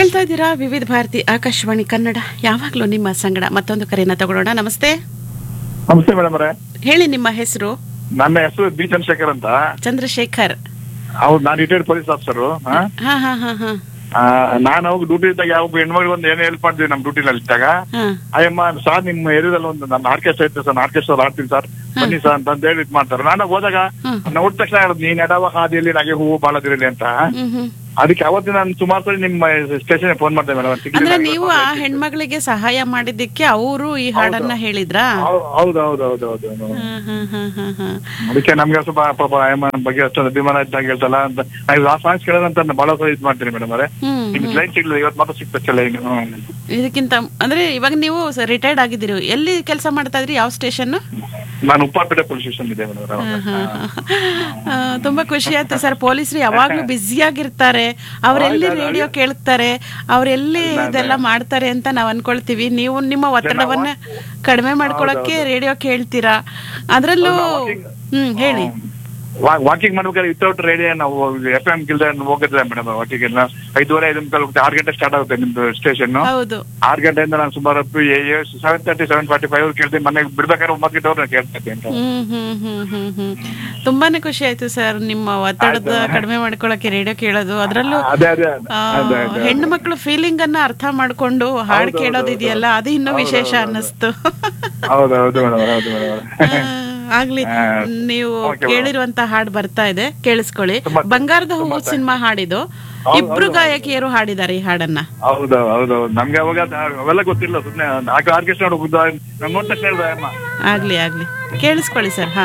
ಕೇಳ್ತಾ ಇದ್ದೀರಾ ವಿವಿಧ ಭಾರತಿ ಆಕಾಶವಾಣಿ ಕನ್ನಡ ಯಾವಾಗಲೂ ನಿಮ್ಮ ಸಂಗಡ ಮತ್ತೊಂದು ಕರೆಯನ್ನ ತಗೊಳ್ಳೋಣ ನಮಸ್ತೆ ನಮಸ್ತೆ ಮೇಡಮ್ ಅವರೇ ಹೇಳಿ ನಿಮ್ಮ ಹೆಸರು ನನ್ನ ಹೆಸರು ಬಿ ಚಂದ್ರಶೇಖರ್ ಅಂತ ಚಂದ್ರಶೇಖರ್ ಹೌದು ನಾನು ರಿಟೈರ್ಡ್ ಪೊಲೀಸ್ ಆಫೀಸರು ಹಾ ಹಾ ಹಾ ಹಾ ನಾನು ಅವಾಗ ಡ್ಯೂಟಿ ಇದ್ದಾಗ ಯಾವ ಹೆಣ್ಮಗಳು ಒಂದು ಏನೇ ಹೆಲ್ಪ್ ಮಾಡಿದ್ವಿ ನಮ್ಮ ಡ್ಯೂಟಿನಲ್ಲಿ ಇದ್ದಾಗ ಹಾ ಅಯ್ಯಮ್ಮ ಸರ್ ನಿಮ್ಮ ಏರಿಯಾದಲ್ಲಿ ಒಂದು ನನ್ನ ಆರ್ಕೆಸ್ಟ್ರಾ ಐತೆ ಸರ್ ಆರ್ಕೆಸ್ಟ್ರಾ ಆಡ್ತೀನಿ ಸರ್ ಬನ್ನಿ ಸರ್ ಅಂತ ಹೇಳಿ ಇದ್ ಮಾಡ್ತಾರೆ ನಾನು ಹೋದಾಗ ಹ್ಮ್. ನೋಡಿದ ತಕ್ಷಣ ಹೇಳೋದು ನೀನ್ ಎಡವ ಹಾದಿಯಲ್ಲಿ ನನಗೆ ಹೂವು ಬಾಳದಿರಲಿ ಅಂತ ಹ್ಮ್ ಹ್ಮ್ ಅದಕ್ಕೆ ಅವತ್ತು ನಾನು ಸುಮಾರು ಸರಿ ನಿಮ್ಮ ಸ್ಟೇಷನ್ ಫೋನ್ ಮಾಡಿದೆ ಮೇಡಮ್ ಅಂದ್ರೆ ನೀವು ಆ ಹೆಣ್ಮಗಳಿಗೆ ಸಹಾಯ ಮಾಡಿದ್ದಕ್ಕೆ ಅವರು ಈ ಹಾಡನ್ನ ಹೇಳಿದ್ರಾ ಹೌದು ಹೌದು ಹೌದು ಹೌದು ಹಾ ಹಾ ಹಾ ಹಾ ಹಾ ಅದಕ್ಕೆ ನಮ್ಗೆ ಸ್ವಲ್ಪ ಪಾಪ ಅಯ್ಯಮ್ಮ ನಮ್ ಬಗ್ಗೆ ಅಷ್ಟೊಂದು ಅಭಿಮಾನ ಇದ್ದಾಗ ಹೇಳ್ತಲ್ಲ ಅಂತ ನಾನು ಆ ಸಾಂಗ್ಸ್ ಕೇಳೋದಂತ ನಾನು ಬಹಳ ಸಲ ಇದ್ ಮಾಡ್ತೀನಿ ಮೇಡಮ್ ಅವರೇ ಹ್ಮ್ ನಿಮ್ಗೆ ಲೈನ್ ಸಿಗ್ಲಿಲ್ಲ ಇವತ್ತು ಮಾತ್ರ ಸಿಕ್ತಚ್ಚ ಲೈನ್ ಇದಕ್ಕಿಂತ ಅಂದ್ರೆ ಇವಾಗ ನೀವು ರಿಟೈರ್ಡ್ ಆಗಿದ್ದೀರಿ ಎಲ್ಲಿ ಕೆಲಸ ಮಾಡ್ತಾ ಇದ್ರಿ ಯಾವ ಸ್ಟೇಷನ್ ನಾನು ಉಪ್ಪಾಪೇಟೆ ಪೊಲೀಸ್ ಸ್ಟೇಷನ್ ಇದೆ ಮೇಡಮ್ ತುಂಬಾ ಖುಷಿ ಆಯ್ತು ಸರ್ ಪೊಲೀಸರು ಯಾವಾಗ್ಲೂ ಬ್ಯುಸಿಯಾಗಿರ್ತಾರೆ ಅವರೆಲ್ಲಿ ರೇಡಿಯೋ ಕೇಳ್ತಾರೆ ಅವರೆಲ್ಲಿ ಇದೆಲ್ಲ ಮಾಡ್ತಾರೆ ಅಂತ ನಾವ್ ಅನ್ಕೊಳ್ತೀವಿ ನೀವು ನಿಮ್ಮ ಒತ್ತಡವನ್ನ ಕಡಿಮೆ ಮಾಡ್ಕೊಳಕ್ಕೆ ರೇಡಿಯೋ ಕೇಳ್ತೀರಾ ಅದ್ರಲ್ಲೂ ಹ್ಮ್ ಹೇಳಿ ವಾಕಿಂಗ್ ಮಾಡ್ಬೇಕಾದ್ರೆ ವಿತೌಟ್ ರೇಡಿಯೋ ನಾವು ಎಫ್ ಎಂ ಗಿಲ್ದೆ ಹೋಗಿದ್ರೆ ಮೇಡಮ್ ವಾಕಿಂಗ್ ಐದುವರೆ ಐದು ಮುಕ್ಕಾಲು ಆರು ಗಂಟೆ ಸ್ಟಾರ್ಟ್ ಆಗುತ್ತೆ ನಿಮ್ದು ಸ್ಟೇಷನ್ ಹೌದು ಆರು ಗಂಟೆಯಿಂದ ನಾನು ಸುಮಾರು seven thirty seven forty five ಕೇಳ್ತೀನಿ ಮನೆಗೆ ಬಿಡ್ಬೇಕಾದ್ರೆ ಒಂಬತ್ತು ಗಂಟೆ ನಾನು ಕೇಳ್ತೀನಿ ಅಂತ ಹ್ಮ್ ಹ್ಮ್ ಹ್ಮ್ ಹ್ಮ್ ಹ್ಮ್ ತುಂಬಾನೇ ಖುಷಿ ಆಯ್ತು ಸರ್ ನಿಮ್ಮ ಒತ್ತಡದ ಕಡಿಮೆ ಮಾಡ್ಕೊಳಕ್ಕೆ ರೇಡಿಯೋ ಕೇಳೋದು ಅದ್ರಲ್ಲೂ ಅದೇ ಅದೇ ಆ, ಅದೇ ಅದೇ ಹೆಣ್ಣು ಮಕ್ಕಳು ಫೀಲಿಂಗ್ ಅನ್ನ ಅರ್ಥ ಮಾಡ್ಕೊಂಡು ಹಾಡು ಕೇಳೋದಿದೆಯಲ್ಲ ಅದು ಇನ್ನೂ ವಿಶೇಷ ಅನ್ನಿಸ್ತು ಹೌದು ಹೌದು ಮೇಡಮ್ ಹೌದು ಮೇಡಮ್ ಆ, ಆಗ್ಲಿ ಆ, ನೀವು okay, ಕೇಳಿರುವಂತ ಹಾಡು ಬರ್ತಾ ಇದೆ ಕೇಳಿಸ್ಕೊಳ್ಳಿ ತುಂಬಾ- ಬಂಗಾರದ ಹೂವು ಸಿನಿಮಾ ಹಾಡಿದು ಇಬ್ರು ಗಾಯಕಿಯರು ಹಾಡಿದ್ದಾರೆ ಈ ಹಾಡನ್ನ ಹೌದು ಹೌದು ನಮ್ಗೆ ಅವಾಗ ಅದ್- ಅವೆಲ್ಲ ಗೊತ್ತಿಲ್ಲ ಸುಮ್ಮನೆ ಆರ್ಕೆಸ್ಟ್ರಾ ಹೋಗುದು ನಾನು ನೋಡ್ತಾ ಕೇಳ್ದೆ ಅಮ್ಮ ಆಗ್ಲಿ ಆಗ್ಲಿ ಕೇಳಿಸ್ಕೊಳ್ಳಿ ಸರ್ ಹಾ